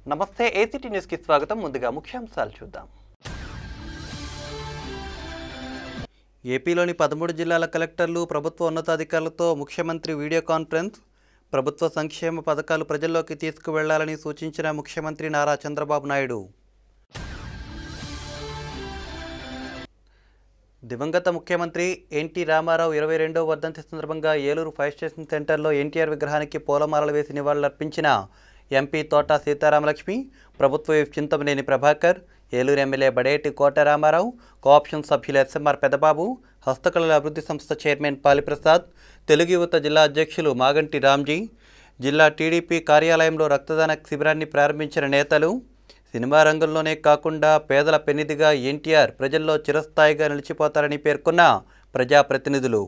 నమస్తే ఏసీటీ న్యూస్కి స్వాగతం ముందుగా ముఖ్యాంశాలు చూద్దాం ఏపీలోని పదమూడు జిల్లాల కలెక్టర్లు ప్రభుత్వ ఉన్నతాధికారులతో ముఖ్యమంత్రి వీడియో కాన్ఫరెన్స్ ప్రభుత్వ సంక్షేమ పథకాలు ప్రజల్లోకి తీసుకువెళ్లాలని సూచించిన ముఖ్యమంత్రి నారా చంద్రబాబు నాయుడు దివంగత ముఖ్యమంత్రి ఎన్టీ రామారావు ఇరవై రెండవ వర్ధంతి సందర్భంగా ఏలూరు ఫైర్ స్టేషన్ సెంటర్లో ఎన్టీఆర్ విగ్రహానికి పూలమాలలు వేసి నివాళులర్పించిన ఎంపీ తోట సీతారామలక్ష్మి ప్రభుత్వ whip Chintamaneni Prabhakar Eluru MLA Badeti Kota Ramarao cooption సభ్యులు ఎస్ఎంఆర్ పెదబాబు హస్తకళల అభివృద్ధి సంస్థ చైర్మన్ పాలిప్రసాద్ తెలుగు యువత జిల్లా అధ్యక్షులు మాగంటి రామ్జీ జిల్లా టీడీపీ కార్యాలయంలో రక్తదాన శిబిరాన్ని ప్రారంభించిన నేతలు సినిమా రంగంలోనే కాకుండా పేదల పెన్నిదిగా ఎన్టీఆర్ ప్రజల్లో చిరస్థాయిగా నిలిచిపోతారని పేర్కొన్న ప్రజాప్రతినిధులు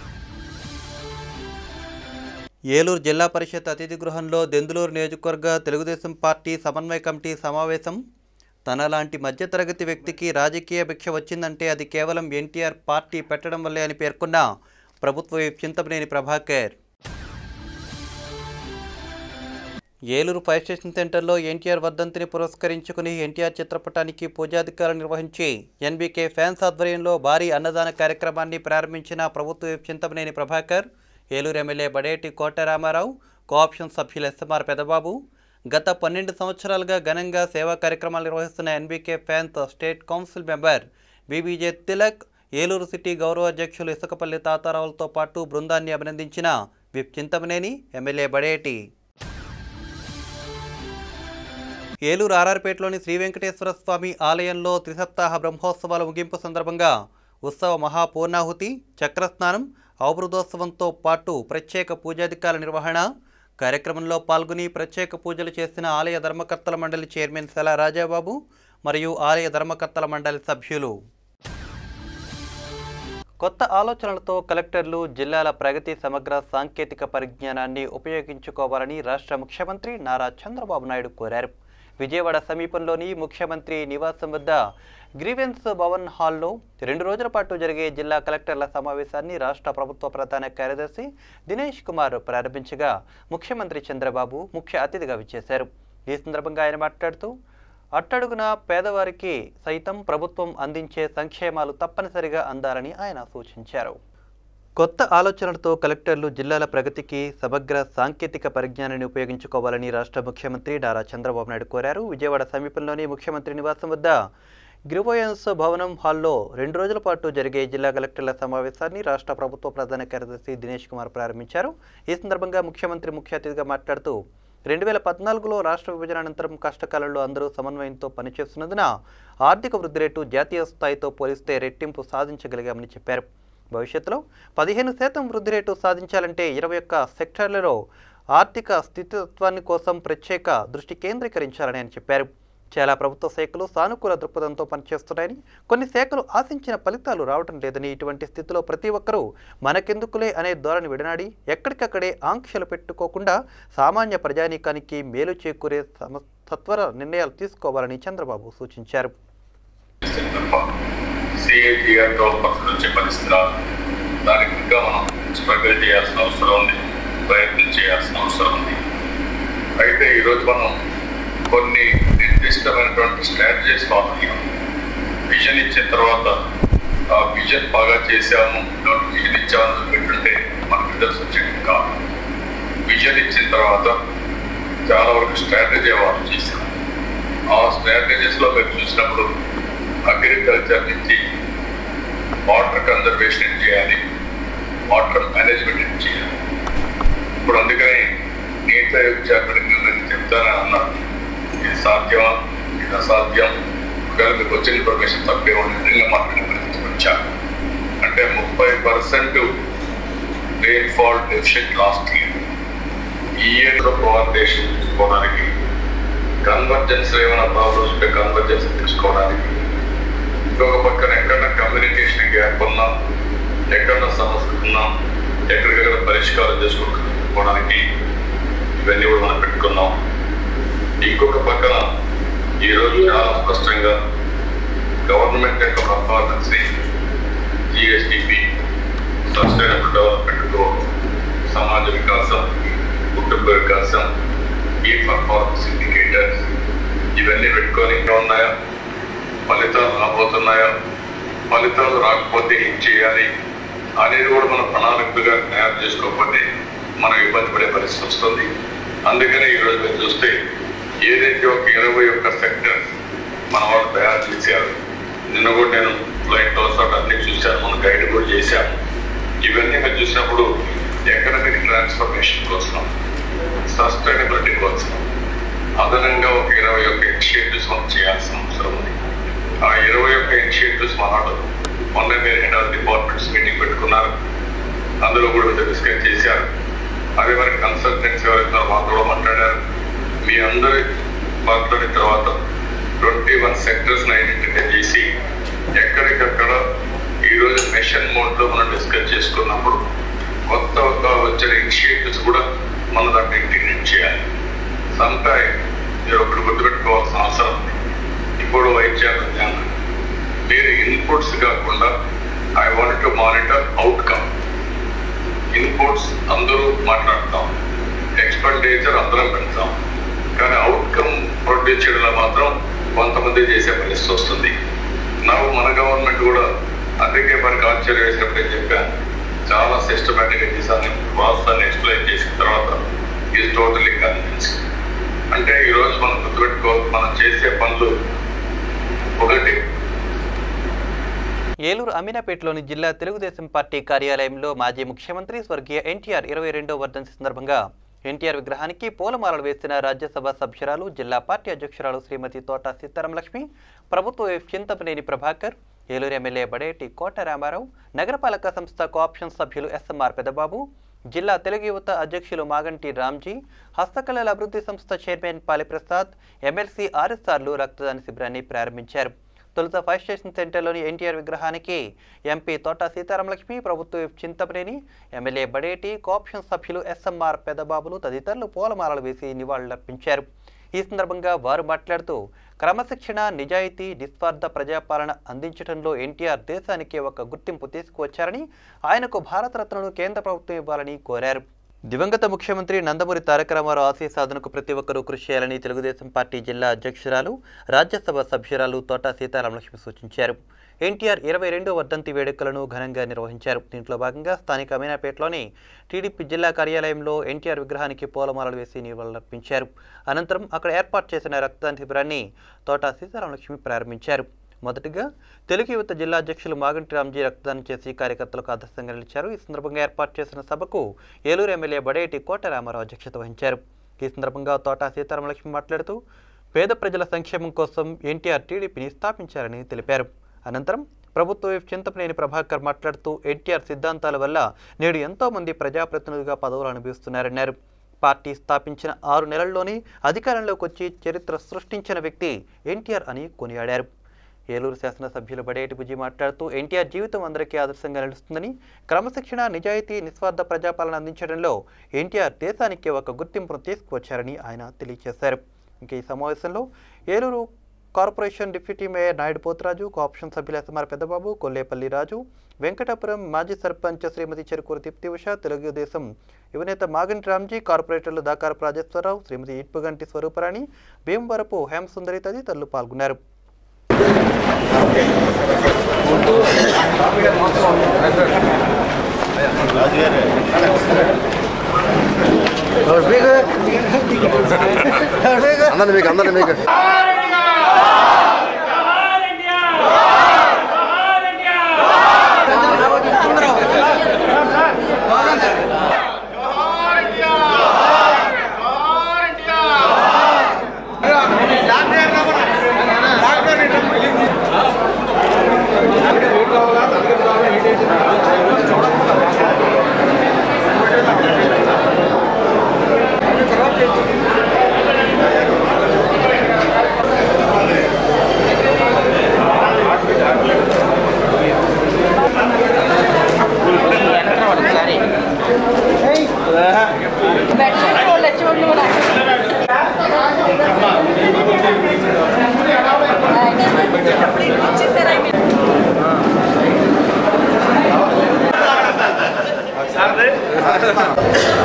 ఏలూరు జిల్లా పరిషత్ అతిథి గృహంలో దెందులూరు నియోజకవర్గ తెలుగుదేశం పార్టీ సమన్వయ కమిటీ సమావేశం తనలాంటి మధ్యతరగతి వ్యక్తికి రాజకీయ భిక్ష వచ్చిందంటే అది కేవలం ఎన్టీఆర్ పార్టీ పెట్టడం వల్లే అని పేర్కొన్న ప్రభుత్వ whip Chintamaneni Prabhakar Eluru fire station సెంటర్లో ఎన్టీఆర్ వర్ధంతిని పురస్కరించుకుని ఎన్టీఆర్ చిత్రపటానికి పూజాధికారులు నిర్వహించి ఎన్బీకే ఫ్యాన్స్ ఆధ్వర్యంలో భారీ అన్నదాన కార్యక్రమాన్ని ప్రారంభించిన ప్రభుత్వ whip Chintamaneni Prabhakar Eluru MLA Badeti Kota Ramarao cooption సభ్యులు ఎస్ఎంఆర్ పెదబాబు గత పన్నెండు సంవత్సరాలుగా ఘనంగా సేవా కార్యక్రమాలు నిర్వహిస్తున్న NBK fans state council member BBJ Tilak Eluru city గౌరవ అధ్యక్షులు ఇసుకపల్లి తాతారావులతో పాటు బృందాన్ని అభినందించిన విప్ చింతమనేని ఎమ్మెల్యే బడేటి ఏలూరు ఆర్ఆర్పేటలోని శ్రీ వెంకటేశ్వర స్వామి ఆలయంలో త్రిసప్తాహ బ్రహ్మోత్సవాల ముగింపు సందర్భంగా ఉత్సవ మహాపూర్ణాహుతి చక్రస్నానం ఔబృదోత్సవంతో పాటు ప్రత్యేక పూజాధికారుల నిర్వహణ కార్యక్రమంలో పాల్గొని ప్రత్యేక పూజలు చేసిన ఆలయ ధర్మకర్తల మండలి చైర్మన్ సెల రాజాబాబు మరియు ఆలయ ధర్మకర్తల మండలి సభ్యులు కొత్త ఆలోచనలతో కలెక్టర్లు జిల్లాల ప్రగతి సమగ్ర సాంకేతిక పరిజ్ఞానాన్ని ఉపయోగించుకోవాలని రాష్ట్ర ముఖ్యమంత్రి నారా చంద్రబాబు నాయుడు కోరారు విజయవాడ సమీపంలోని ముఖ్యమంత్రి నివాసం వద్ద గ్రీవెన్స్ భవన్ హాల్లో రెండు రోజుల పాటు జరిగే జిల్లా కలెక్టర్ల సమావేశాన్ని రాష్ట్ర ప్రభుత్వ ప్రధాన కార్యదర్శి దినేష్ కుమార్ ప్రారంభించగా ముఖ్యమంత్రి చంద్రబాబు ముఖ్య అతిథిగా విచ్చేశారు ఈ సందర్భంగా ఆయన మాట్లాడుతూ అట్టడుగున పేదవారికి సైతం ప్రభుత్వం అందించే సంక్షేమాలు తప్పనిసరిగా అందాలని ఆయన సూచించారు కొత్త ఆలోచనలతో కలెక్టర్లు జిల్లాల ప్రగతికి సమగ్ర సాంకేతిక పరిజ్ఞానాన్ని ఉపయోగించుకోవాలని రాష్ట్ర ముఖ్యమంత్రి నారా చంద్రబాబు నాయుడు కోరారు విజయవాడ సమీపంలోని ముఖ్యమంత్రి నివాసం వద్ద గ్రివోయన్స్ భవనం హాల్లో రెండు రోజుల పాటు జరిగే జిల్లా కలెక్టర్ల సమావేశాన్ని రాష్ట్ర ప్రభుత్వ ప్రధాన కార్యదర్శి దినేష్ కుమార్ ప్రారంభించారు ఈ సందర్భంగా ముఖ్యమంత్రి ముఖ్య అతిథిగా మాట్లాడుతూ రెండు వేల పద్నాలుగులో రాష్ట్ర విభజన అనంతరం కష్టకాలంలో అందరూ సమన్వయంతో పనిచేస్తున్నందున ఆర్థిక వృద్ధి రేటు జాతీయ స్థాయితో పోలిస్తే రెట్టింపు సాధించగలిగామని చెప్పారు భవిష్యత్తులో పదిహేను శాతం వృద్ధి రేటు సాధించాలంటే ఇరవై ఒక్క సెక్టార్లలో ఆర్థిక స్థితిత్వాన్ని కోసం ప్రత్యేక దృష్టి కేంద్రీకరించాలని ఆయన చెప్పారు చాలా ప్రభుత్వ శాఖలు సానుకూల దృక్పథంతో పనిచేస్తున్నాయని కొన్ని శాఖలు ఆశించిన ఫలితాలు రావడం లేదని ఇటువంటి స్థితిలో ప్రతి ఒక్కరూ మనకెందుకులే అనే ధోరణి విడనాడి ఎక్కడికక్కడే ఆంక్షలు పెట్టుకోకుండా సామాన్య ప్రజానీకానికి మేలు చేకూరే సమ సత్వర నిర్ణయాలు తీసుకోవాలని చంద్రబాబు సూచించారు సిఐటిఆర్ ట్వెల్వ్ పర్సెంట్ వచ్చే పరిస్థితి రాదు దానికి ఇంకా మనం స్ట్రగుల్ చేయాల్సిన అవసరం ఉంది ప్రయత్నం చేయాల్సిన అవసరం ఉంది అయితే ఈరోజు మనం కొన్ని నిర్దిష్టమైనటువంటి స్ట్రాటజీస్ ఫాలో అయ్యాం విజన్ ఇచ్చిన తర్వాత ఆ విజన్ బాగా చేసాము ఇలాంటి విజన్ ఇచ్చామని పెట్టుంటే మనకు రిజల్ట్స్ వచ్చేది కాదు విజన్ ఇచ్చిన తర్వాత చాలా వరకు స్ట్రాటజీ వాళ్ళు చేశాం ఆ స్ట్రాటజీస్లో మీరు చూసినప్పుడు అగ్రికల్చర్ నుంచి వాటర్ కన్జర్వేషన్ చేయాలి వాటర్ మేనేజ్మెంట్ చేయాలి ఇప్పుడు అందుకని నీటి ఆయోగ్ చేపట్టిన నేను చెప్తానని అన్నాను ఇది సాధ్యమా ఇది అసాధ్యం ఒకవేళ మీకు వచ్చిన ఇన్ఫర్మేషన్ తప్పే ఉండి నిజంగా మాట్లాడే పరిస్థితికి వచ్చాను అంటే ముప్పై percent rainfall deficit last year ఈ ఇయర్లో కోఆర్డినేషన్ తీసుకోవడానికి కన్వర్జెన్స్ ఏమైనా ప్రాబ్లమ్స్ ఉంటే కన్వర్జెన్స్ తీసుకోవడానికి ఇంకొక పక్కన ఎక్కడన్నా కమ్యూనికేషన్ గ్యాప్ ఉన్నా ఎక్కడన్నా సమస్య ఉన్నా ఎక్కడికక్కడ పరిష్కారం చేసుకోవడానికి ఇవన్నీ కూడా మనం పెట్టుకున్నాం ఇంకొక పక్కన ఈరోజు చాలా స్పష్టంగా గవర్నమెంట్ యొక్క పర్ఫార్మెన్స్ జిఎస్డిపి సస్టైనబుల్ డెవలప్మెంట్ సమాజ వికాసం కుటుంబ వికాసం ఈ పర్ఫార్మెన్స్ ఇండికేటర్స్ ఇవన్నీ పెట్టుకొని ఉన్నాయా ఫలితాలు రాబోతున్నాయా ఫలితాలు రాకపోతే ఏం చేయాలి అనేది కూడా మనం ప్రణాళికగా తయారు చేసుకోకపోతే మనం ఇబ్బంది పడే పరిస్థితి వస్తుంది అందుకనే ఈ రోజు మీరు చూస్తే ఏదైతే ఒక ఇరవై ఒక్క సెక్టర్స్ మన వాళ్ళు తయారు చేశారు నిన్న కూడా నేను ఫ్లైట్ హౌస్ అన్ని చూశాను మనం గైడ్ కూడా చేశాము ఇవన్నీ మీరు చూసినప్పుడు ఎకనామిక్ ట్రాన్స్ఫర్మేషన్ కోసం సస్టైనబిలిటీ కోసం అదనంగా ఒక ఇరవై ఒక్క ఇనిషియేటివ్స్ మనం చేయాల్సిన అవసరం ఉంది ఆ ఇరవై ఒక్క ఇనిషియేటివ్స్ మనలో మొన్న మీరు హెడ్ ఆఫ్ డిపార్ట్మెంట్స్ మీటింగ్ పెట్టుకున్నారు అందులో కూడా మీరు డిస్కస్ చేశారు అదే మరి కన్సల్టెంట్స్ ఎవరైతే మాతో కూడా మాట్లాడారు మీ అందరి మాట్లాడిన తర్వాత ట్వంటీ వన్ సెక్టర్స్ ఐడెంటిఫై చేసి ఎక్కడికక్కడ ఈ రోజు మెషన్ మోడ్ లో మనం డిస్కస్ చేసుకున్నప్పుడు కొత్త కొత్త వచ్చిన ఇనిషియేటివ్స్ కూడా మనం దాంట్లో ఇంటిగ్రేట్ చేయాలి సమ్ టైం మీరు ఒకటి గుర్తుపెట్టుకోవాల్సిన అవసరం ఉంది ఇప్పుడు వైద్యాలు ధ్యానం మీరు ఇన్పుట్స్ కాకుండా I want to monitor outcome inputs అందరూ మాట్లాడతాం ఎక్స్పెండిచర్ అందరం పెడతాం కానీ అవుట్కమ్ ప్రొడ్యూస్ చేయడంలో మాత్రం కొంతమంది చేసే పరిస్థితి వస్తుంది నాకు మన గవర్నమెంట్ కూడా అందుకే మనకు ఆశ్చర్యం వేసినప్పుడు నేను చెప్పాను చాలా సిస్టమేటిక్ గా చేశాను వాస్తవాన్ని ఎక్స్ప్లెయిన్ చేసిన తర్వాత ఈజ్ టోటలీ కన్విన్స్ అంటే ఈ రోజు మనం గుర్తుపెట్టుకో మనం చేసే పనులు ఒకటి ఏలూరు అమీనాపేటలోని జిల్లా తెలుగుదేశం పార్టీ కార్యాలయంలో మాజీ ముఖ్యమంత్రి స్వర్గీయ ఎన్టీఆర్ ఇరవై రెండో వర్ధంతి సందర్భంగా ఎన్టీఆర్ విగ్రహానికి పూలమాలలు వేసిన రాజ్యసభ సభ్యురాలు జిల్లా పార్టీ అధ్యక్షురాలు శ్రీమతి తోట సీతారాం లక్ష్మి ప్రభుత్వ విప్ చింతపనేని ప్రభాకర్ ఏలూరు ఎమ్మెల్యే బడేటి కోట రామారావు నగరపాలక సంస్థ కోఆప్షన్ సభ్యులు ఎస్ఎంఆర్ పెదబాబు జిల్లా తెలుగు యువత అధ్యక్షులు మాగంటి రామ్జీ హస్తకళల అభివృద్ధి సంస్థ చైర్మన్ పాలిప్రసాద్ ఎమ్మెల్సీ ఆర్ఎస్ఆర్లు రక్తదాన శిబిరాన్ని ప్రారంభించారు తొలుత ఫైర్ స్టేషన్ సెంటర్లోని ఎన్టీఆర్ విగ్రహానికి ఎంపీ తోట సీతారామలక్ష్మి ప్రభుత్వ whip Chintapaneni MLA Badeti cooption సభ్యులు ఎస్ఎంఆర్ పెదబాబులు తదితరులు పూలమాలలు వేసి నివాళులర్పించారు ఈ సందర్భంగా వారు మాట్లాడుతూ క్రమశిక్షణ నిజాయితీ నిస్వార్థ ప్రజాపాలన అందించడంలో ఎన్టీఆర్ దేశానికి ఒక గుర్తింపు తీసుకువచ్చారని ఆయనకు భారతరత్నను కేంద్ర ప్రభుత్వం ఇవ్వాలని కోరారు దివంగత ముఖ్యమంత్రి నందమూరి తారక రామారావు ఆశయ సాధనకు ప్రతి ఒక్కరూ కృషి చేయాలని తెలుగుదేశం పార్టీ జిల్లా అధ్యక్షురాలు రాజ్యసభ సభ్యురాలు తోట సీతారామలక్ష్మి సూచించారు ఎన్టీఆర్ ఇరవై రెండో వర్ధంతి వేడుకలను ఘనంగా నిర్వహించారు దీంట్లో భాగంగా స్థానిక అమీనాపేటలోని టీడీపీ జిల్లా కార్యాలయంలో ఎన్టీఆర్ విగ్రహానికి పూలమాలలు వేసి నివాళులర్పించారు అనంతరం అక్కడ ఏర్పాటు చేసిన రక్తదాన శిబిరాన్ని తోట సీతారామలక్ష్మి ప్రారంభించారు మొదటగా తెలుగు యువత జిల్లా అధ్యక్షులు మాగంటి రామ్జీ రక్తదానం చేసి కార్యకర్తలకు ఆదర్శంగా నిలిచారు ఈ సందర్భంగా ఏర్పాటు చేసిన సభకు ఏలూరు ఎమ్మెల్యే బడేటి కోట రామారావు అధ్యక్షత వహించారు ఈ సందర్భంగా తోట సీతారామలక్ష్మి మాట్లాడుతూ పేద ప్రజల సంక్షేమం కోసం ఎన్టీఆర్ టీడీపీని స్థాపించారని తెలిపారు అనంతరం ప్రభుత్వ విప్ చింతపనేని ప్రభాకర్ మాట్లాడుతూ ఎన్టీఆర్ సిద్ధాంతాల వల్ల నేడు ఎంతో మంది ప్రజాప్రతినిధులుగా పదవులు అనుభవిస్తున్నారన్నారు పార్టీ స్థాపించిన ఆరు నెలల్లోనే అధికారంలోకి వచ్చి చరిత్ర సృష్టించిన వ్యక్తి ఎన్టీఆర్ అని కొనియాడారు ఏలూరు శాసనసభ్యులు బడేటి బుజ్జి మాట్లాడుతూ ఎన్టీఆర్ జీవితం అందరికీ ఆదర్శంగా నిలుస్తుందని క్రమశిక్షణ నిజాయితీ నిస్వార్థ ప్రజాపాలన అందించడంలో ఎన్టీఆర్ దేశానికి ఒక గుర్తింపును తీసుకువచ్చారని ఆయన తెలియజేశారు ఇంక ఈ సమావేశంలో Eluru corporation deputy mayor Naidu Potharaju cooption సభ్యులు ఎస్ఎంఆర్ పెద్దబాబు కొల్లేపల్లి రాజు వెంకటాపురం మాజీ సర్పంచ్ శ్రీమతి చెరుకూరు తిప్తి ఉష తెలుగుదేశం యువనేత మాగంటి రామ్జీ కార్పొరేటర్లు దాకారపు రాజేశ్వరరావు శ్రీమతి ఇట్పుగంటి స్వరూపరాణి భీమవరపు హేమసుందరి తదితరులు పాల్గొన్నారు అందరిని మీకు అందరిని మీకు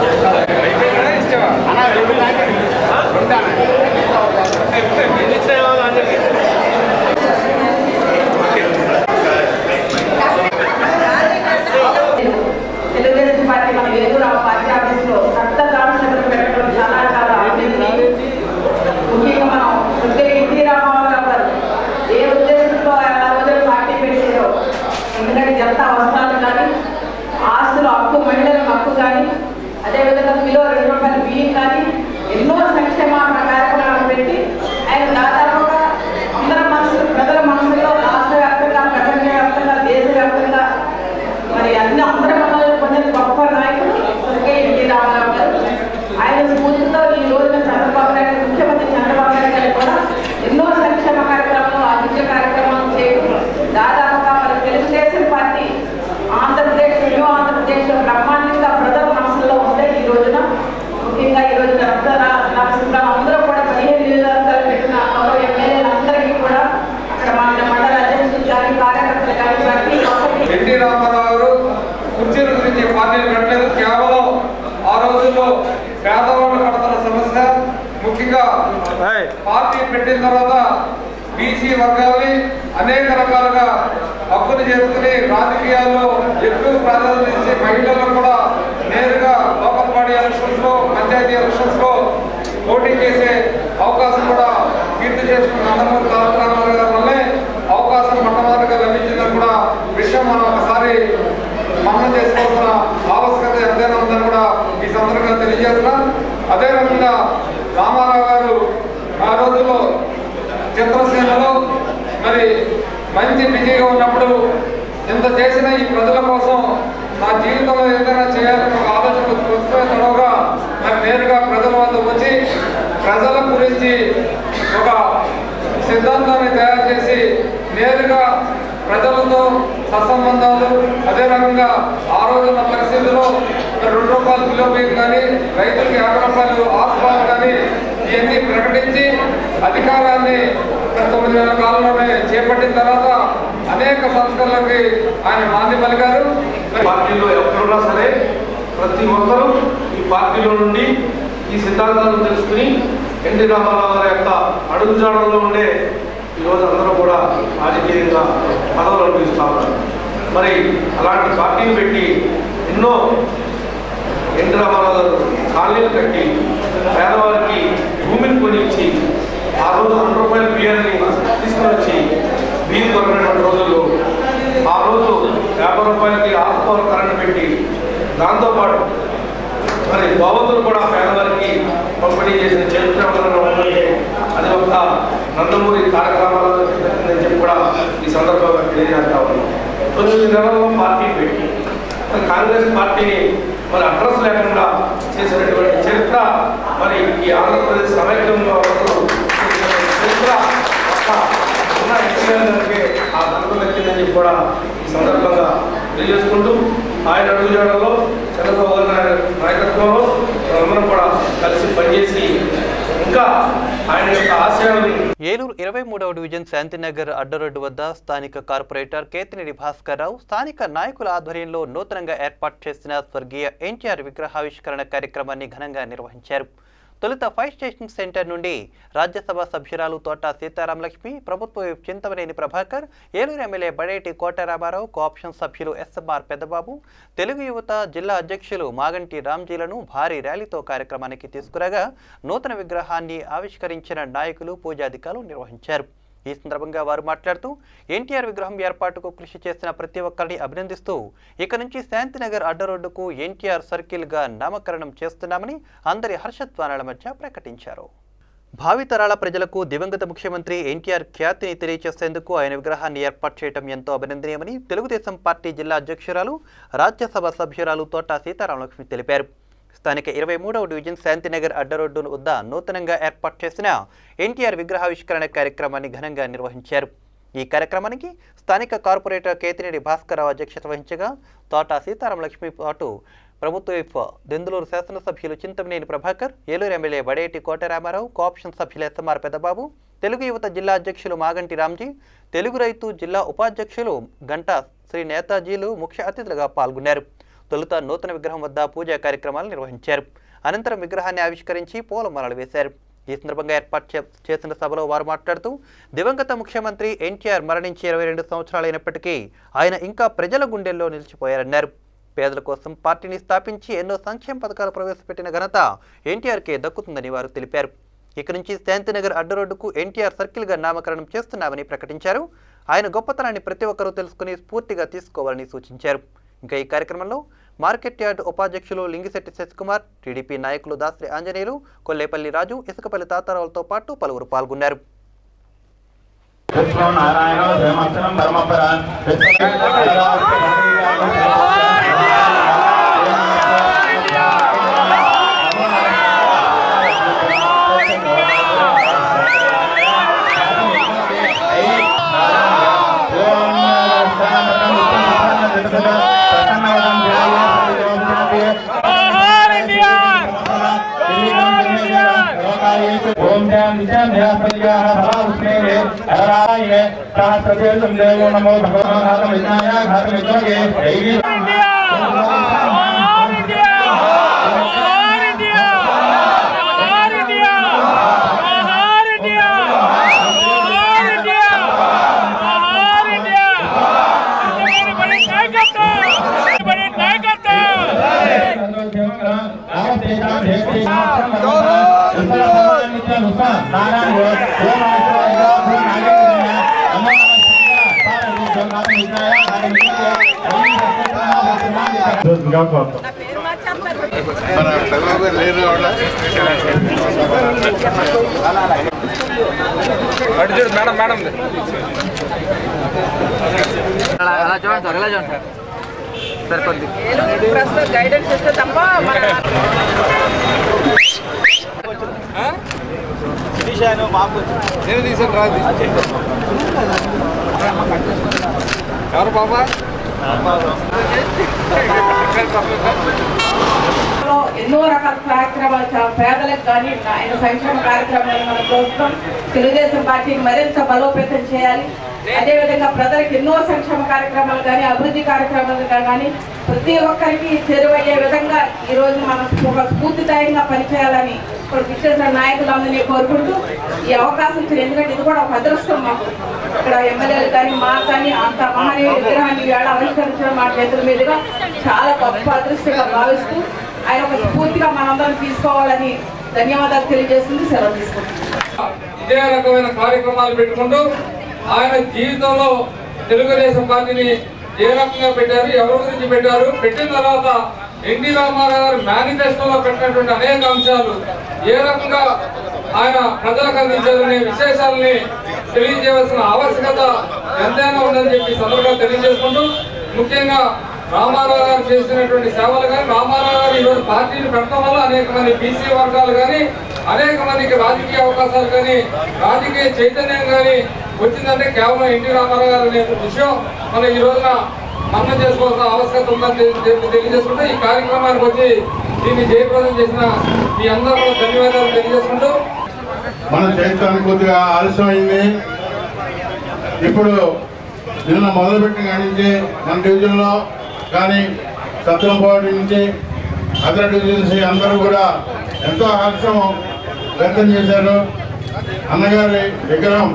అన్న పార్టీ పెట్టిన తర్వాత బీసీ వర్గాల్ని అనేక రకాలుగా హక్కులు చేసుకుని రాజకీయాల్లో ఎక్కువ ప్రాధాన్యత ఇచ్చే మహిళలకు కూడా నేరుగా లోకల్ బాడీ ఎలక్షన్స్ లో పంచాయతీ ఎలక్షన్స్ లో పోటీ చేసే అవకాశం కూడా కీర్తి చేసుకున్న నందమూరి తారక రామారావు గారి వల్లే అవకాశం మొట్టమొదటిగా లభించిందని కూడా విషయం మనం ఒకసారి మనం చేసుకోవాల్సిన ఆవశ్యకత ఎంతైనా ఉందని కూడా ఈ సందర్భంగా తెలియజేస్తున్నాం అదే రకంగా రామారావు గారు ఆ రోజుల్లో చిత్రసేనలో మరి మంచి బిజీగా ఉన్నప్పుడు ఇంత చేసిన ఈ ప్రజల కోసం నా జీవితంలో ఏదైనా చేయాలని ఒక ఆలోచన వస్తే తడవగా మరి నేరుగా ప్రజల వద్ద వచ్చి ప్రజల గురించి ఒక సిద్ధాంతాన్ని తయారు చేసి నేరుగా ప్రజలతో సత్సంబంధాలు అదే రకంగా ఆ రోజున్న పరిస్థితుల్లో మరి రెండు రూపాయలు కిలో బియ్యం కానీ రైతులకు యాభై రూపాయలు ఆస్పాలు కానీ ఇవన్నీ ప్రకటించి అధికారాన్ని మరి తొమ్మిది నెలల కాలంలోనే చేపట్టిన తర్వాత అనేక సంస్కరణలకి ఆయన నాంది పలికారు పార్టీలో ఎవరున్నా సరే ప్రతి ఒక్కరూ ఈ పార్టీలో నుండి ఈ సిద్ధాంతాలను తెలుసుకుని ఎన్టీ రామారావు గారి యొక్క అడుగుజాడల్లో ఉండే ఈరోజు అందరూ కూడా రాజకీయంగా పదవులు అనిపిస్తా ఉన్నారు మరి అలాంటి పార్టీని పెట్టి ఎన్నో ఎన్టీ రామారావు గారు కాలనీలు కట్టి పేదవారికి భూమిని కొనిచ్చి ఆ రోజు రెండు రూపాయల బియ్యాన్ని తీసుకుని వచ్చి వీధి దొరికినటువంటి రోజుల్లో ఆ రోజు యాభై రూపాయలకి హాఫ్ పవర్ కరెంట్ పెట్టి దాంతోపాటు మరి భవతులు కూడా పేదవారికి పంపిణీ చేసిన చరిత్ర వలన ఉందంటే అది ఒక నందమూరి తారక రామారావు గారికి దక్కిందని చెప్పి కూడా ఈ సందర్భంగా తెలియజేస్తా ఉన్నాం తొమ్మిది నెలల్లో పార్టీ పెట్టి మరి కాంగ్రెస్ పార్టీని మరి అడ్రస్ లేకుండా చేసినటువంటి చరిత్ర మరి ఈ ఆంధ్రప్రదేశ్ సమైక్యంలో వరకు చరిత్ర ఒక ఉన్న ఎన్టీఆర్ గారికి ఆ ధనకు దక్కిందని చెప్పి కూడా ఈ సందర్భంగా తెలియజేసుకుంటూ ఆయన అడుగుజాడల్లో చంద్రబాబు గారి నాయ- నాయకత్వంలో మనందరం కూడా కలిసి పనిచేసి ఇంకా ఆయన యొక్క ఆశయాలను ఏలూరు ఇరవై మూడవ డివిజన్ శాంతినగర్ అడ్డరోడ్డు వద్ద స్థానిక కార్పొరేటర్ కేతినేని భాస్కర్ రావు స్థానిక నాయకుల ఆధ్వర్యంలో నూతనంగా ఏర్పాటు చేసిన స్వర్గీయ ఎన్టీఆర్ విగ్రహావిష్కరణ కార్యక్రమాన్ని ఘనంగా నిర్వహించారు తొలుత ఫైర్ స్టేషన్ సెంటర్ నుండి రాజ్యసభ సభ్యురాలు తోట సీతారాం లక్ష్మి ప్రభుత్వ whip Chintamaneni Prabhakar Eluru MLA Badeti Kotaramarao cooption సభ్యులు ఎస్ఎంఆర్ పెద్దబాబు తెలుగు యువత జిల్లా అధ్యక్షులు మాగంటి రామ్జీలను భారీ ర్యాలీతో కార్యక్రమానికి తీసుకురాగా నూతన విగ్రహాన్ని ఆవిష్కరించిన నాయకులు పూజాధికారులు నిర్వహించారు ఈ సందర్భంగా వారు మాట్లాడుతూ ఎన్టీఆర్ విగ్రహం ఏర్పాటుకు కృషి చేసిన ప్రతి ఒక్కరిని అభినందిస్తూ ఇక నుంచి శాంతినగర్ అడ్డరోడ్డుకు ఎన్టీఆర్ సర్కిల్గా నామకరణం చేస్తున్నామని అందరి హర్షధ్వానాల మధ్య ప్రకటించారు భావితరాల ప్రజలకు దివంగత ముఖ్యమంత్రి ఎన్టీఆర్ ఖ్యాతిని తెలియజేసేందుకు ఆయన విగ్రహాన్ని ఏర్పాటు చేయడం ఎంతో అభినందనీయమని తెలుగుదేశం పార్టీ జిల్లా అధ్యక్షురాలు రాజ్యసభ సభ్యురాలు తోట సీతారామలక్ష్మి తెలిపారు స్థానిక ఇరవై మూడవ డివిజన్ శాంతినగర్ అడ్డరోడ్డు వద్ద నూతనంగా ఏర్పాటు చేసిన ఎన్టీఆర్ విగ్రహావిష్కరణ కార్యక్రమాన్ని ఘనంగా నిర్వహించారు ఈ కార్యక్రమానికి స్థానిక కార్పొరేటర్ కేతినేని భాస్కరరావు అధ్యక్షత వహించగా తోట సీతారాం లక్ష్మి పాటు ప్రభుత్వ విప్ దెందులూరు శాసనసభ్యులు చింతమనేని ప్రభాకర్ ఏలూరు ఎమ్మెల్యే బడేటి కోటరామారావు కోఆప్షన్ సభ్యులు ఎస్ఎంఆర్ పెద్దబాబు తెలుగు యువత జిల్లా అధ్యక్షులు మాగంటి రామ్జీ తెలుగు రైతు జిల్లా ఉపాధ్యక్షులు గంటా శ్రీ నేతాజీలు ముఖ్య అతిథులుగా పాల్గొన్నారు తొలుత నూతన విగ్రహం వద్ద పూజా కార్యక్రమాలు నిర్వహించారు అనంతరం విగ్రహాన్ని ఆవిష్కరించి పూలమాలలు వేశారు ఈ సందర్భంగా ఏర్పాటు చే- చేసిన సభలో వారు మాట్లాడుతూ దివంగత ముఖ్యమంత్రి ఎన్టీఆర్ మరణించి ఇరవై రెండు సంవత్సరాలైనప్పటికీ ఆయన ఇంకా ప్రజల గుండెల్లో నిలిచిపోయారన్నారు పేదల కోసం పార్టీని స్థాపించి ఎన్నో సంక్షేమ పథకాలు ప్రవేశపెట్టిన ఘనత ఎన్టీఆర్కే దక్కుతుందని వారు తెలిపారు ఇక నుంచి శాంతినగర్ అడ్డరోడ్డుకు ఎన్టీఆర్ సర్కిల్గా నామకరణం చేస్తున్నామని ప్రకటించారు ఆయన గొప్పతనాన్ని ప్రతి ఒక్కరూ తెలుసుకుని స్ఫూర్తిగా తీసుకోవాలని సూచించారు ఇంకా ఈ కార్యక్రమంలో మార్కెట్ యార్డ్ ఉపాధ్యక్షులు లింగిశెట్టి శశికుమార్ టీడీపీ నాయకులు దాసరి ఆంజనేయులు కొల్లేపల్లి రాజు ఇసుకపల్లి తాతారావులతో పాటు పలువురు పాల్గొన్నారు విష్ణు నారాయణ బ్రహ్మక్షరం పరమపర ఓం శాంతి శాంత్యాస్పత్యాః భవాముష్ణేరే అరాయ సహస్రదేశం దేవో నమో భగవాన్ విజ్ఞాయ ఘాతమిత్రోగే దైవీ చేయాల్సిందిగా కోరుతాం మేడం మేడం అలా చూడండి సార్ అలా చూడండి సార్ సార్ కొద్ది ప్రస్తుతం గైడెన్స్ ఇస్తే తప్ప మన నేను తీసాను రాదు ఎవరు బాబా లో ఎన్నో రకాల కార్యక్రమాలు చా- పేదలకు కానీ ఆయన సంక్షేమ కార్యక్రమాలు మన ప్రభుత్వం తెలుగుదేశం పార్టీని మరింత బలోపేతం చేయాలి అదేవిధంగా ప్రజలకు ఎన్నో సంక్షేమ కార్యక్రమాలు కానీ అభివృద్ధి కార్యక్రమాలు కానీ ప్రతి ఒక్కరికి చేరువయ్యే విధంగా ఈ రోజు మనం ఒక స్ఫూర్తిదాయంగా పనిచేయాలని ఇప్పుడు విచ్చేసిన నాయకులందరినీ కోరుకుంటూ ఈ అవకాశం ఇచ్చిన ఎందుకంటే ఇది కూడా ఒక అదృష్టం మాకు ఇక్కడ ఎమ్మెల్యేలు కానీ మా కానీ అంత మహనీయ విగ్రహాన్ని వేళ ఆవిష్కరించడం మా చేతుల మీదుగా చాలా గొప్ప అదృష్టంగా భావిస్తూ ఆయన ఒక స్ఫూర్తిగా మనందరం తీసుకోవాలని ధన్యవాదాలు తెలియజేస్తుంది సెలవు తీసుకుంటున్నాం ఇదే రకమైన కార్యక్రమాలు పెట్టుకుంటూ ఆయన జీవితంలో తెలుగుదేశం పార్టీని ఏ రకంగా పెట్టారు ఎవరి గురించి పెట్టారు పెట్టిన తర్వాత ఎన్టీ రామారావు గారు మేనిఫెస్టోలో పెట్టినటువంటి అనేక అంశాలు ఏ రకంగా ఆయన ప్రజలకు అందించారనే విశేషాలని తెలియజేయవలసిన ఆవశ్యకత ఎంతైనా ఉందని చెప్పి సందర్భంగా తెలియజేసుకుంటూ ముఖ్యంగా రామారావు గారు చేసినటువంటి సేవలు కానీ రామారావు గారు ఈరోజు పార్టీని పెట్టడం వల్ల అనేక మంది బీసీ వర్గాలు కానీ అనేక మందికి రాజకీయ అవకాశాలు కానీ రాజకీయ చైతన్యం కానీ వచ్చిందంటే కేవలం ఎన్టీ రామారావు గారు అనే విషయం మనం ఈ రోజున మనం చేసుకోవాల్సిన ఆవశ్యకత ఉందని తెలి- తెలి- తెలియజేసుకుంటూ ఈ కార్యక్రమానికి వచ్చి దీన్ని జయప్రదం చేసిన మీ అందరూ కూడా ధన్యవాదాలు తెలియజేసుకుంటూ మనం చేయడానికి కొద్దిగా ఆలస్యమైంది ఇప్పుడు నిన్న మొదలుపెట్టిన కాడి నుంచి మన డివిజన్లో కానీ సత్రంపాటి నుంచి అదర్ డివిజన్స్ అందరూ కూడా ఎంతో ఆలస్యం వ్యక్తం చేశారు అన్నగారి విగ్రహం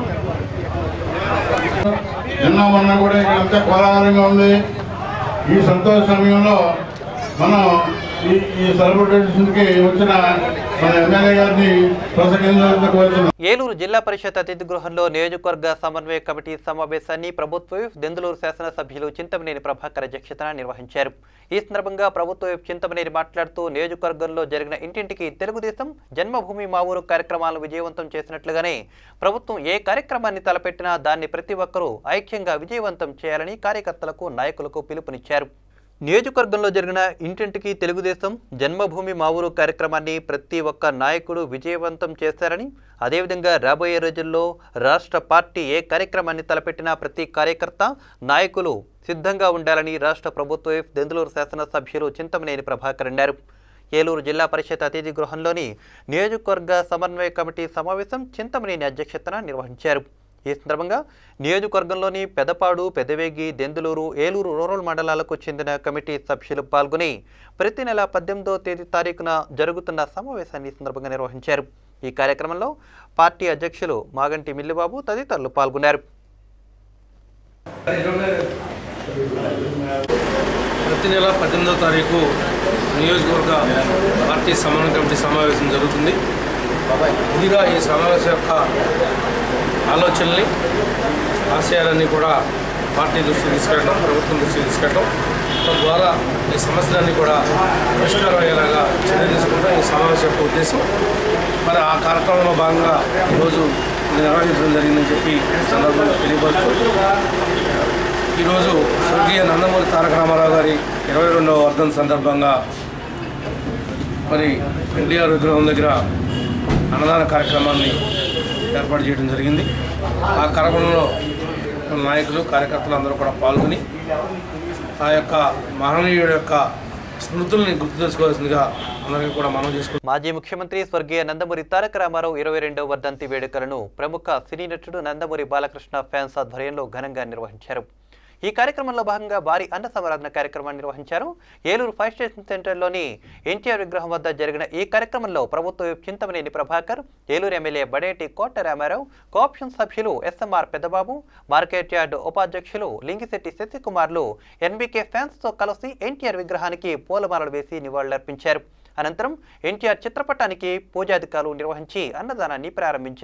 నిన్న మొన్న కూడా ఇక్కడ అంతా కోలాహలంగా ఉంది ఈ సంతోష సమయంలో మనం ఈ ఈ సెలబ్రేషన్కి వచ్చిన మన ఎమ్మెల్యే గారిని ప్రసంగించవలసిన కోరుతున్నాం ఏలూరు జిల్లా పరిషత్ అతిథి గృహంలో నియోజకవర్గ సమన్వయ కమిటీ సమావేశాన్ని ప్రభుత్వ విప్ దెందులూరు శాసనసభ్యులు చింతమనేని ప్రభాకర్ అధ్యక్షతన నిర్వహించారు ఈ సందర్భంగా ప్రభుత్వ విప్ చింతమనేని మాట్లాడుతూ నియోజకవర్గంలో జరిగిన ఇంటింటికి తెలుగుదేశం జన్మభూమి మా ఊరు కార్యక్రమాలను విజయవంతం చేసినట్లుగానే ప్రభుత్వం ఏ కార్యక్రమాన్ని తలపెట్టినా దాన్ని ప్రతి ఒక్కరూ ఐక్యంగా విజయవంతం చేయాలని కార్యకర్తలకు నాయకులకు పిలుపునిచ్చారు నియోజకవర్గంలో జరిగిన ఇంటింటికి తెలుగుదేశం జన్మభూమి మా ఊరు కార్యక్రమాన్ని ప్రతి ఒక్క నాయకుడు విజయవంతం చేశారని అదేవిధంగా రాబోయే రోజుల్లో రాష్ట్ర పార్టీ ఏ కార్యక్రమాన్ని తలపెట్టినా ప్రతి కార్యకర్త నాయకులు సిద్ధంగా ఉండాలని రాష్ట్ర ప్రభుత్వ విప్ దెందులూరు శాసనసభ్యులు చింతమనేని ప్రభాకర్ అన్నారు ఏలూరు జిల్లా పరిషత్ అతిథి గృహంలోని నియోజకవర్గ సమన్వయ కమిటీ సమావేశం చింతమనేని అధ్యక్షతన నిర్వహించారు ఈ సందర్భంగా నియోజకవర్గంలోని పెదపాడు పెదవేగి దెందులూరు ఏలూరు రూరల్ మండలాలకు చెందిన కమిటీ సభ్యులు పాల్గొని ప్రతి నెల పద్దెనిమిదో తేదీ తారీఖున జరుగుతున్న సమావేశాన్ని ఈ సందర్భంగా నిర్వహించారు ఈ కార్యక్రమంలో పార్టీ అధ్యక్షులు మాగంటి మిల్లిబాబు తదితరులు పాల్గొన్నారు ప్రతి నెల పద్దెనిమిదవ తారీఖు నియోజకవర్గ పార్టీ సమన్వయ కమిటీ సమావేశం జరుగుతుంది ఇదిగా ఈ సమావేశం యొక్క ఆలోచనల్ని ఆశయాలన్నీ కూడా పార్టీ దృష్టికి తీసుకెళ్ళడం ప్రభుత్వం దృష్టికి తీసుకెళ్ళడం తద్వారా ఈ సమస్యలన్నీ కూడా పరిష్కారం అయ్యేలాగా చర్య తీసుకుంటాం ఈ సమావేశం యొక్క ఉద్దేశం మరి ఆ కార్యక్రమంలో భాగంగా ఈరోజు ఇది నిర్వహించడం జరిగిందని చెప్పి ఈ సందర్భంగా తెలియపరుస్తూ ఈరోజు స్వర్గీయ నందమూరి తారక రామారావు గారి ఇరవై రెండవ వర్ధన్ సందర్భంగా మరి ఎన్టీఆర్ విగ్రహం దగ్గర అన్నదాన కార్యక్రమాన్ని ఏర్పాటు చేయడం జరిగింది ఆ కార్యక్రమంలో నాయకులు కార్యకర్తలు అందరూ కూడా పాల్గొని ఆ యొక్క మహనీయుడి యొక్క స్మృతుల్ని గుర్తు తెచ్చుకోవాల్సిందిగా అందరికీ కూడా మనం చేసుకుంటాం మాజీ ముఖ్యమంత్రి స్వర్గీయ నందమూరి తారక రామారావు ఇరవై రెండవ వర్ధంతి వేడుకలను ప్రముఖ సినీ నటుడు నందమూరి బాలకృష్ణ ఫ్యాన్స్ ఆధ్వర్యంలో ఘనంగా నిర్వహించారు ఈ కార్యక్రమంలో భాగంగా భారీ అన్న సమరాధన కార్యక్రమాన్ని నిర్వహించారు ఏలూరు ఫైర్ స్టేషన్ సెంటర్లోని ఎన్టీఆర్ విగ్రహం వద్ద జరిగిన ఈ కార్యక్రమంలో ప్రభుత్వ whip Chintamaneni Prabhakar Eluru MLA Badeti Kota Ramarao cooption సభ్యులు ఎస్ఎంఆర్ పెద్దబాబు మార్కెట్ యార్డు ఉపాధ్యక్షులు లింగిశెట్టి శశికుమార్లు ఎన్బీకే ఫ్యాన్స్తో కలిసి ఎన్టీఆర్ విగ్రహానికి పూలమాలలు వేసి నివాళులర్పించారు అనంతరం ఎన్టీఆర్ చిత్రపటానికి పూజాధికారులు నిర్వహించి అన్నదానాన్ని ప్రారంభించారు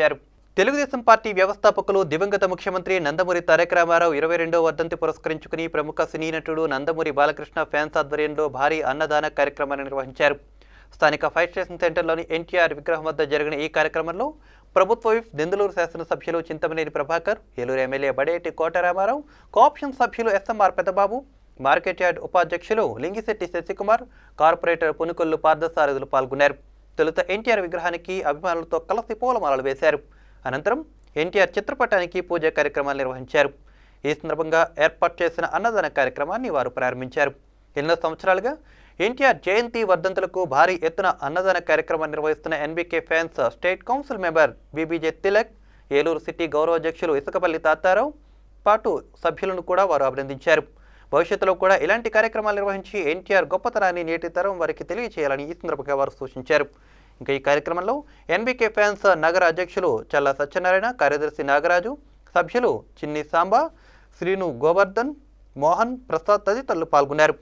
తెలుగుదేశం పార్టీ వ్యవస్థాపకులు దివంగత ముఖ్యమంత్రి నందమూరి తారక రామారావు ఇరవై రెండో వర్ధంతి పురస్కరించుకుని ప్రముఖ సినీ నటుడు నందమూరి బాలకృష్ణ ఫ్యాన్స్ ఆధ్వర్యంలో భారీ అన్నదాన కార్యక్రమాన్ని నిర్వహించారు స్థానిక ఫైర్ స్టేషన్ సెంటర్లోని ఎన్టీఆర్ విగ్రహం వద్ద జరిగిన ఈ కార్యక్రమంలో ప్రభుత్వ విప్ దెందులూరు శాసనసభ్యులు చింతమనేని ప్రభాకర్ ఏలూరు ఎమ్మెల్యే బడేటి కోటరామారావు కోఆప్షన్ సభ్యులు ఎస్ఎంఆర్ పెద్దబాబు మార్కెట్ యార్డ్ ఉపాధ్యక్షులు లింగిశెట్టి శశికుమార్ కార్పొరేటర్ పునుకొల్లు పార్థసారథులు పాల్గొన్నారు తొలుత ఎన్టీఆర్ విగ్రహానికి అభిమానులతో కలిసి పూలమాలలు వేశారు అనంతరం ఎన్టీఆర్ చిత్రపటానికి పూజా కార్యక్రమాలు నిర్వహించారు ఈ సందర్భంగా ఏర్పాటు చేసిన అన్నదాన కార్యక్రమాన్ని వారు ప్రారంభించారు ఎన్నో సంవత్సరాలుగా ఎన్టీఆర్ జయంతి వర్ధంతులకు భారీ ఎత్తున అన్నదాన కార్యక్రమాన్ని నిర్వహిస్తున్న NBK fans state council member BBJ Tilak Eluru city గౌరవ అధ్యక్షులు ఇసుకపల్లి తాతారావు పాటు సభ్యులను కూడా వారు అభినందించారు భవిష్యత్తులో కూడా ఇలాంటి కార్యక్రమాలు నిర్వహించి ఎన్టీఆర్ గొప్పతనాన్ని నేటి తరం వారికి తెలియచేయాలని ఈ సందర్భంగా వారు సూచించారు ఇంకా ఈ కార్యక్రమంలో ఎన్బీకే ఫ్యాన్స్ నగర అధ్యక్షులు చల్ల సత్యనారాయణ కార్యదర్శి నాగరాజు సభ్యులు చిన్ని సాంబా శ్రీను గోవర్ధన్ మోహన్ ప్రసాద్ తదితరులు పాల్గొన్నారు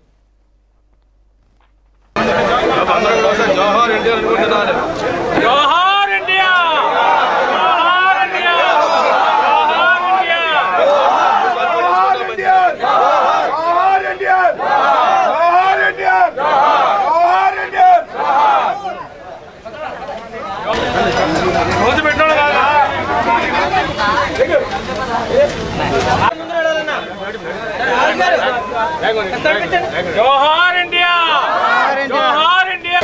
జోహార్ ఇండియా జోహార్ ఇండియా జోహార్ ఇండియా రోజు పెట్టాడు కాదా జోహార్ ఇండియా జోహార్ ఇండియా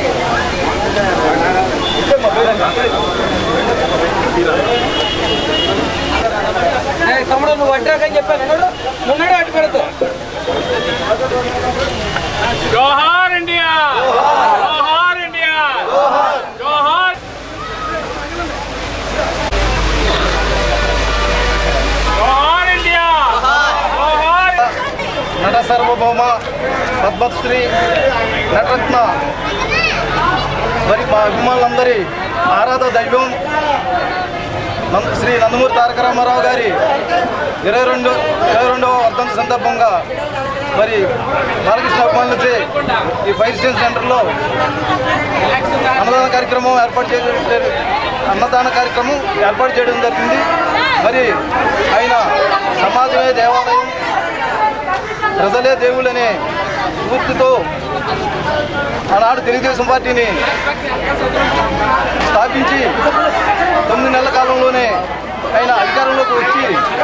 తమ్ముడు నువ్వు అడ్డాకని చెప్పాను ముంగడే అడ్డు పెడతావు జోహార్ ఇండియా జోహార్ ఇండియా జోహార్ జోహార్ ఇండియా జోహార్ నట సార్వభౌమ పద్మశ్రీ నటరత్న మరి మా అభిమానులందరి ఆరాధ దైవం నంద- శ్రీ నందమూరి తారక రామారావు గారి ఇరవై రెండు ఇరవై రెండవ వర్ధంతి సందర్భంగా మరి బాలకృష్ణ అభిమానులచే ఈ ఫైర్ స్టేషన్ సెంటర్లో అన్నదాన కార్యక్రమం ఏర్పాటు చేయడం అన్నదాన కార్యక్రమం ఏర్పాటు చేయడం జరిగింది మరి ఆయన సమాజమే దేవాలయం ప్రజలే దేవుళ్ళనే స్ఫూర్తితో ఆనాడు తెలుగుదేశం పార్టీని స్థాపించి తొమ్మిది నెలల కాలంలోనే ఆయన అధికారంలోకి వచ్చి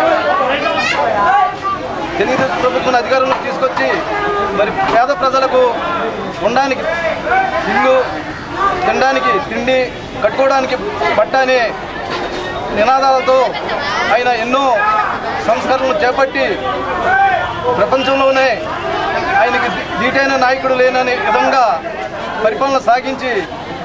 తెలుగుదేశం ప్రభుత్వం అధికారంలోకి తీసుకొచ్చి మరి పేద ప్రజలకు ఉండడానికి ఇల్లు తినడానికి తిండి కట్టుకోవడానికి బట్ట అనే నినాదాలతో ఆయన ఎన్నో సంస్కరణలు చేపట్టి ప్రపంచంలోనే ఆయనకి దీ- దీటైన నాయకుడు లేననే విధంగా పరిపాలన సాగించి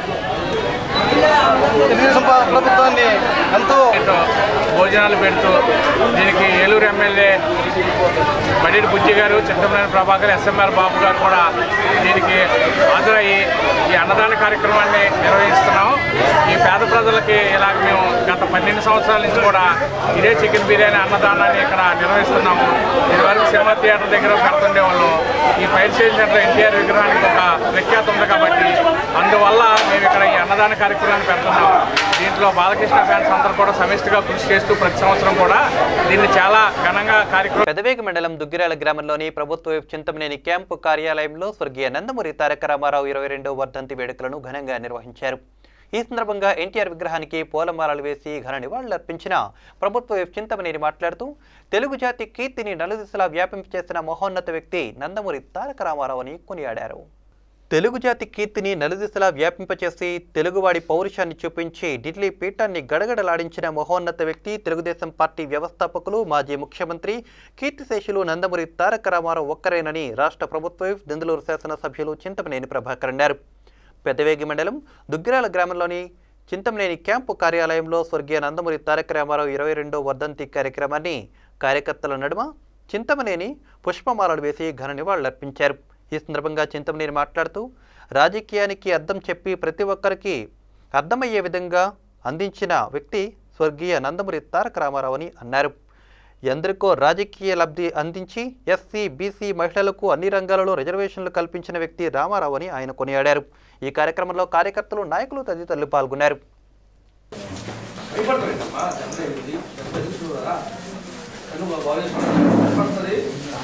తెలుగుదేశం ప- ప్రభుత్వాన్ని ఎంతో భోజనాలు పెడుతూ దీనికి ఏలూరు ఎమ్మెల్యే బడేటి బుజ్జి గారు చింతమనేని ప్రభాకర్ ఎస్ఎంఆర్ బాబు గారు కూడా దీనికి హాజరయ్యి ఈ అన్నదాన కార్యక్రమాన్ని నిర్వహిస్తున్నాం ఈ పేద ప్రజలకి ఇలాగ మేము గత పన్నెండు సంవత్సరాల నుంచి కూడా ఇదే చికెన్ బిర్యానీ అన్నదానాన్ని ఇక్కడ నిర్వహిస్తున్నాము ఇదివరకు సినిమా థియేటర్ దగ్గర పెడుతుండే వాళ్ళం ఈ ఫైర్ స్టేషన్ సెంటర్ ఎన్టీఆర్ విగ్రహానికి ఒక ప్రఖ్యాత ఉంది కాబట్టి అందువల్ల మేము ఇక్కడ ఈ అన్నదాన కార్యక్రమాన్ని పెడుతున్నాం దీంట్లో బాలకృష్ణ ఫ్యాన్స్ అందరూ కూడా సమిష్టిగా కృషి చేస్తూ ప్రతి సంవత్సరం కూడా దీన్ని చాలా ఘనంగా కార్యక్రమం పెదవేగి మండలం దుగ్గిరాల గ్రామంలోని ప్రభుత్వ విప్ చింతమనేని క్యాంపు కార్యాలయంలో స్వర్గీయ నందమూరి తారక రామారావు ఇరవై రెండవ వర్ధంతి వేడుకలను ఘనంగా నిర్వహించారు ఈ సందర్భంగా ఎన్టీఆర్ విగ్రహానికి పూలమాలలు వేసి ఘన నివాళులర్పించిన ప్రభుత్వ విప్ చింతమనేని మాట్లాడుతూ తెలుగు జాతి కీర్తిని నలుదిశలా వ్యాపింపచేసిన మహోన్నత వ్యక్తి నందమూరి తారక రామారావు అని కొనియాడారు తెలుగు జాతి కీర్తిని నలుదిశలా వ్యాపింపచేసి తెలుగువాడి పౌరుషాన్ని చూపించి ఢిల్లీ పీఠాన్ని గడగడలాడించిన మహోన్నత వ్యక్తి తెలుగుదేశం పార్టీ వ్యవస్థాపకులు మాజీ ముఖ్యమంత్రి కీర్తిశేషులు నందమూరి తారక రామారావు ఒక్కరేనని రాష్ట్ర ప్రభుత్వ విప్ దెందులూరు శాసనసభ్యులు చింతమనేని ప్రభాకర్ అన్నారు పెద్దవేగి మండలం దుగ్గిరాల గ్రామంలోని చింతమనేని క్యాంపు కార్యాలయంలో స్వర్గీయ నందమూరి తారక రామారావు ఇరవై రెండో వర్ధంతి కార్యక్రమాన్ని కార్యకర్తల నడుమ చింతమనేని పుష్పమాలలు వేసి ఘన నివాళులర్పించారు ఈ సందర్భంగా చింతమనేని మాట్లాడుతూ రాజకీయానికి అర్థం చెప్పి ప్రతి ఒక్కరికి అర్థమయ్యే విధంగా అందించిన వ్యక్తి స్వర్గీయ నందమూరి తారక రామారావు అని అన్నారు ఎందరికో రాజకీయ లబ్ధి అందించి ఎస్సీ బీసీ మహిళలకు అన్ని రంగాలలో రిజర్వేషన్లు కల్పించిన వ్యక్తి రామారావు అని ఆయన కొనియాడారు ఈ కార్యక్రమంలో కార్యకర్తలు నాయకులు తదితరులు పాల్గొన్నారు భయపడతారేంటమ్మా ఎంత ఇది ఎంత ఇది చూడరా కన్ను బాగా బాగా చేసుకుంటారు. భయపడుతుంది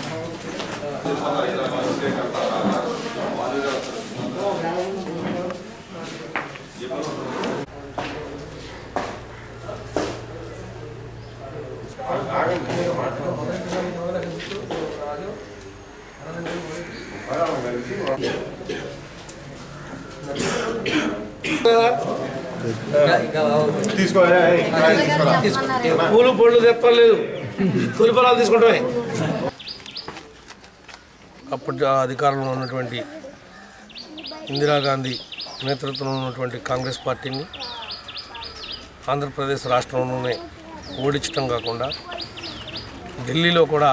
పూలు పళ్ళు తెప్పలేదు తొలి ఫలాలు తీసుకుంటామే అప్పటి ఆ అధికారంలో ఉన్నటువంటి ఇందిరాగాంధీ నేతృత్వంలో ఉన్నటువంటి కాంగ్రెస్ పార్టీని ఆంధ్రప్రదేశ్ రాష్ట్రంలోనే ఓడించడం కాకుండా ఢిల్లీలో కూడా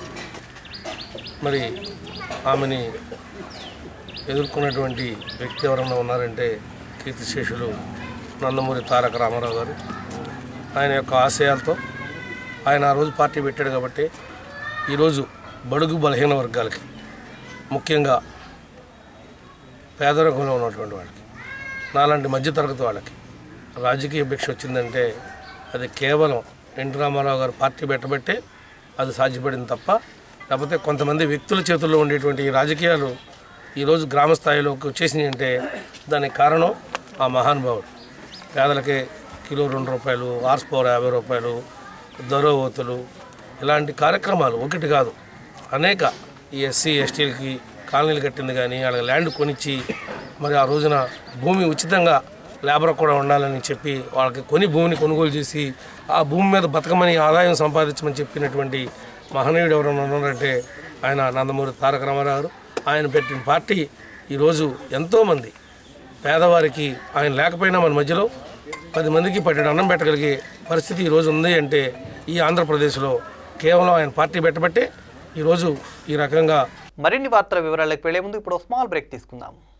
మరి ఆమెని ఎదుర్కొన్నటువంటి వ్యక్తి ఎవరన్నా ఉన్నారంటే కీర్తిశేషులు నందమూరి తారక రామారావు గారు ఆయన యొక్క ఆశయాలతో ఆయన ఆ రోజు పార్టీ పెట్టాడు కాబట్టి ఈరోజు బడుగు బలహీన వర్గాలకి ముఖ్యంగా పేదరికంలో ఉన్నటువంటి వాళ్ళకి నాలాంటి మధ్యతరగతి వాళ్ళకి రాజకీయ భిక్ష వచ్చిందంటే అది కేవలం ఎన్టీ రామారావు గారు పార్టీ పెట్టబట్టే అది సాధ్యపడింది తప్ప లేకపోతే కొంతమంది వ్యక్తుల చేతుల్లో ఉండేటువంటి ఈ రాజకీయాలు ఈరోజు గ్రామ స్థాయిలోకి వచ్చేసినాయి అంటే దానికి కారణం ఆ మహానుభావుడు పేదలకే కిలో రెండు రూపాయలు హార్స్ పవర్ యాభై రూపాయలు దొరవతులు ఇలాంటి కార్యక్రమాలు ఒకటి కాదు అనేక ఈ ఎస్సీ ఎస్టీలకి కాలనీలు కట్టింది కానీ వాళ్ళకి ల్యాండ్ కొనిచ్చి మరి ఆ రోజున భూమి ఉచితంగా లేబర్ కూడా ఉండాలని చెప్పి వాళ్ళకి కొని భూమిని కొనుగోలు చేసి ఆ భూమి మీద బతకమని ఆదాయం సంపాదించమని చెప్పినటువంటి మహనీయుడు ఎవరైనా ఉన్నారంటే ఆయన నందమూరి తారక రామారావు గారు ఆయన పెట్టిన పార్టీ ఈరోజు ఎంతోమంది పేదవారికి ఆయన లేకపోయినా మన మధ్యలో పది మందికి పట్టెడు అన్నం పెట్టగలిగే పరిస్థితి ఈరోజు ఉంది అంటే ఈ ఆంధ్రప్రదేశ్లో కేవలం ఆయన పార్టీ పెట్టబట్టే ఈరోజు ఈ రకంగా మరిన్ని వార్తల వివరాలకు వెళ్లే ముందు ఇప్పుడు స్మాల్ బ్రేక్ తీసుకుందాం